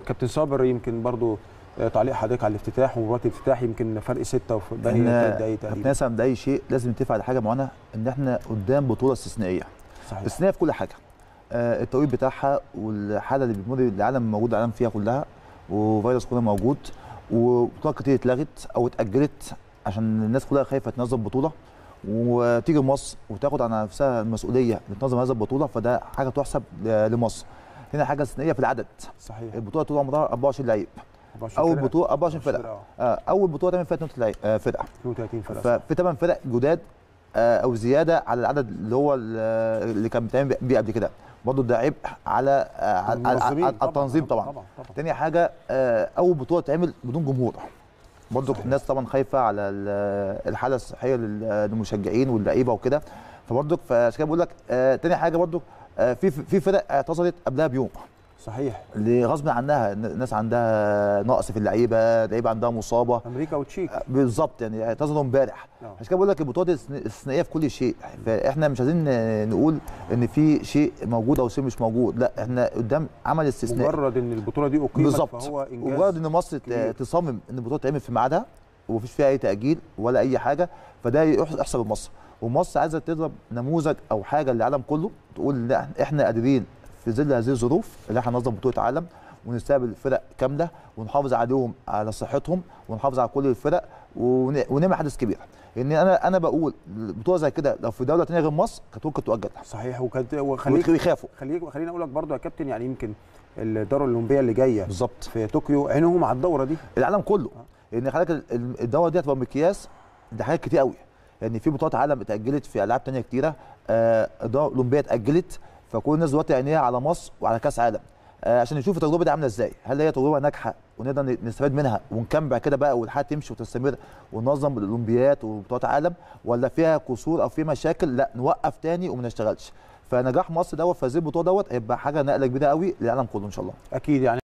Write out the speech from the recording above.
كابتن صابر يمكن برضو آه، تعليق حضرتك على الافتتاح ومباراه الافتتاح يمكن فرق ستة وفي باقي احنا ثلاث دقايق كابتن تقريبا ياسر ده اي شيء لازم نتفق على حاجه معينه ان احنا قدام بطوله استثنائيه صحيح استثنائيه في كل حاجه آه، التوقيت بتاعها والحاله اللي بتمر العالم موجود العالم فيها كلها وفيروس كورونا موجود وبطولات كتير اتلغت او اتاجلت عشان الناس كلها خايفه تنظم بطوله وتيجي مصر وتاخد على نفسها المسؤوليه لتنظم هذه البطوله فده حاجه تحسب ل- لمصر هنا حاجه استثنائيه في العدد صحيح البطوله طول عمرها 24 لعيب 24 اول فرقة. بطوله 24 فرقه فرقة، آه، اول بطوله تعمل فيها 32 لعيب- آه، فرقه 32 فرقه ففي ثمان فرق جداد آه، او زياده على العدد اللي هو ال- اللي كان بيتعمل بيه قبل كده برضه ده عبء على آه، على على- المنظمين على التنظيم طبعا طبعا طبعا تاني حاجه آه، اول بطوله تعمل بدون جمهور برضه صحيح. الناس طبعا خايفه على ال- الحاله الصحيه لل- للمشجعين واللعيبه وكده فبرضه فعشان كده بقول لك آه، تاني حاجه برضه آه، في في فرق اعتذرت قبلها بيوم صحيح لغصب عنها الناس عندها نقص في اللعيبه لعيبه عندها مصابه امريكا وتشيك بالظبط يعني اعتذروا امبارح نعم. عشان كده بقول لك البطولات الاستثنا- الاستثنائيه في كل شيء فاحنا مش عايزين نقول ان في شيء موجود او شيء مش موجود لا احنا قدام عمل استثنائي مجرد ان البطوله دي اقيمت بالظبط فهو انجاز مجرد ان مصر ت- كبير. تصمم ان البطوله تعمل في ميعادها ومفيش فيها اي تاجيل ولا اي حاجه فده يح- يحسب لمصر ومصر عايزه تضرب نموذج او حاجه للعالم كله تقول لا احنا قادرين في ظل هذه الظروف اللي احنا ننظم بطوله عالم ونستقبل فرق كامله ونحافظ عليهم على صحتهم ونحافظ على كل الفرق ون- ونعمل حدث كبير لان انا انا بقول بطوله زي كده لو في دوله ثانيه غير مصر كانت ممكن تؤجل صحيح وكانت وخليك ويخافوا خليك خليني اقول لك برضو يا كابتن يعني يمكن الدوره الاولمبيه اللي جايه بالظبط في طوكيو عينهم على الدوره دي العالم كله لان حضرتك ال- الدوره دي هتبقى مقياس ده حاجات كتير قوي يعني في بطولات عالم اتاجلت في العاب تانية كتيره آه، الدوره الاولمبيه اتاجلت فكل الناس دلوقتي عينيها على مصر وعلى كاس عالم آه، عشان نشوف التجربه دي عامله ازاي هل هي تجربه ناجحه ونقدر ن- نستفاد منها ونكمل بعد كده بقى والحياه تمشي وتستمر وننظم الاولمبيات وبطولات عالم ولا فيها قصور او في مشاكل لا نوقف تاني وما نشتغلش فنجاح مصر دوت في هذه البطوله دوت هيبقى حاجه نقله كبيره قوي للعالم كله ان شاء الله اكيد يعني